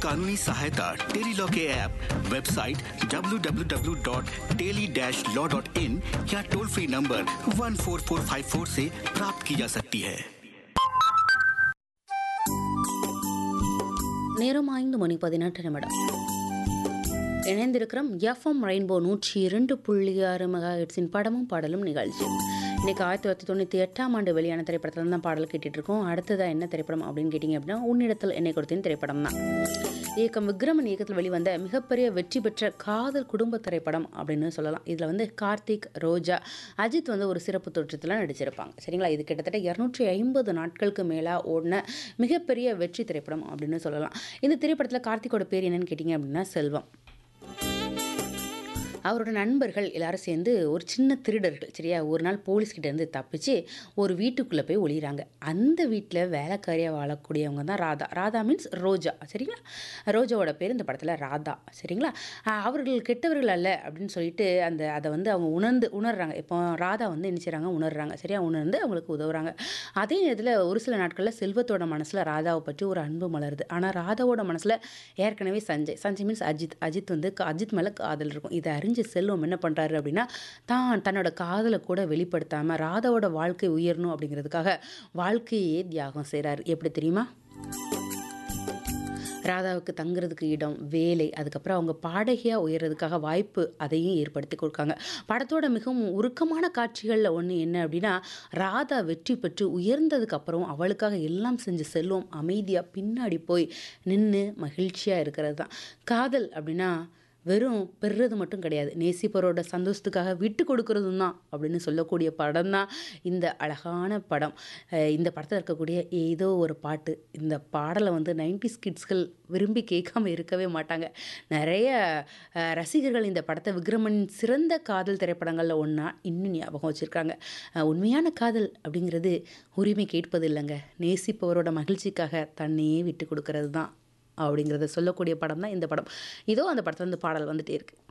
कानूनी सहायता tele law के ऐप वेबसाइट www.teli-law.in या टोल फ्री नंबर 14454 से प्राप्त की जा सकती है நேரம் ஐந்து மணி பதினெட்டு நிமிடம் இணைந்திருக்கிறோம் எஃப்எம் ரெயின்போ நூற்றி இரண்டு புள்ளி ஆறு மெகா ஹெட்ஸின் படமும் பாடலும் நிகழ்ச்சி இன்னைக்கு ஆயிரத்தி தொள்ளாயிரத்தி தொண்ணூற்றி எட்டாம் ஆண்டு வெளியான திரைப்படத்தில் தான் பாடல் கேட்டுட்டு இருக்கோம் அடுத்ததாக என்ன திரைப்படம் அப்படின்னு கேட்டிங்க அப்படின்னா உன்னிடத்தில் என்னை கொடுத்தேன் திரைப்படம் தான் இயக்கம் விக்ரமன் இயக்கத்தில் வெளிவந்த மிகப்பெரிய வெற்றி பெற்ற காதல் குடும்ப திரைப்படம் அப்படின்னு சொல்லலாம் இதில் வந்து கார்த்திக் ரோஜா அஜித் வந்து ஒரு சிறப்பு தோற்றத்தில் நடிச்சிருப்பாங்க சரிங்களா இது கிட்டத்தட்ட இரநூற்றி ஐம்பது நாட்களுக்கு மேலாக ஓடின மிகப்பெரிய வெற்றி திரைப்படம் அப்படின்னு சொல்லலாம் இந்த திரைப்படத்தில் கார்த்திக்கோட பேர் என்னன்னு கேட்டிங்க அப்படின்னா செல்வம் அவரோட நண்பர்கள் எல்லாரும் சேர்ந்து ஒரு சின்ன திருடர்கள் சரியா ஒரு நாள் போலீஸ்கிட்ட இருந்து தப்பிச்சு ஒரு வீட்டுக்குள்ளே போய் ஒளிகிறாங்க அந்த வீட்டில் வேலைக்காரியாக வாழக்கூடியவங்க தான் ராதா ராதா மீன்ஸ் ரோஜா சரிங்களா ரோஜாவோட பேர் இந்த படத்தில் ராதா சரிங்களா ஆஹ் அவர்கள் கெட்டவர்கள் அல்ல அப்படின்னு சொல்லிட்டு அந்த அதை வந்து அவங்க உணர்ந்து உணர்றாங்க இப்போ ராதா வந்து என்ன செய்கிறாங்க உணர்றாங்க சரியா உணர்ந்து அவங்களுக்கு உதவுறாங்க அதே நேரத்தில் ஒரு சில நாட்களில் செல்வத்தோட மனசில் ராதாவை பற்றி ஒரு அன்பு மலருது ஆனால் ராதாவோட மனசில் ஏற்கனவே சஞ்சய் சஞ்சய் மீன்ஸ் அஜித் அஜித் வந்து க- அஜித் மேலே காதல் இருக்கும் இதை அறிஞ்ச செல்வம் என்ன பண்ணுறாரு அப்படின்னா தான் தன்னோட காதலை கூட வெளிப்படுத்தாமல் ராதாவோட வாழ்க்கை உயரணும் அப்படிங்கிறதுக்காக வாழ்க்கையே தியாகம் செய்கிறாரு எப்படி தெரியுமா ராதாவுக்கு தங்குறதுக்கு இடம் வேலை அதுக்கப்புறம் அவங்க பாடகியாக உயர்றதுக்காக வாய்ப்பு அதையும் ஏற்படுத்தி கொடுக்காங்க படத்தோட மிகவும் உருக்கமான காட்சிகளில் ஒன்று என்ன அப்படின்னா ராதா வெற்றி பெற்று உயர்ந்ததுக்கு அப்புறம் அவளுக்காக எல்லாம் செஞ்சு செல்வம் அமைதியாக பின்னாடி போய் நின்று மகிழ்ச்சியாக இருக்கிறது தான் காதல் அப்படின்னா வெறும் பெறுறது மட்டும் கிடையாது நேசிப்பவரோட சந்தோஷத்துக்காக விட்டு கொடுக்கறதும் தான் அப்படின்னு சொல்லக்கூடிய படம் தான் இந்த அழகான படம் அஹ் இந்த படத்தில் இருக்கக்கூடிய ஏதோ ஒரு பாட்டு இந்த பாடலை வந்து 90s கிட்ஸ்கள் விரும்பி கேட்காம இருக்கவே மாட்டாங்க நிறைய அஹ், ரசிகர்கள் இந்த படத்தை விக்ரமனின் சிறந்த காதல் திரைப்படங்களில் ஒன்றா இன்னும் ஞாபகம் வச்சுருக்காங்க உண்மையான காதல் அப்படிங்கிறது உரிமை கேட்பது இல்லைங்க நேசிப்பவரோட மகிழ்ச்சிக்காக தன்னையே விட்டு கொடுக்கறது தான் அப்படிங்கிறத சொல்லக்கூடிய படம் தான் இந்த படம் இதோ அந்த படத்துல இருந்து பாடல் வந்துட்டே இருக்கு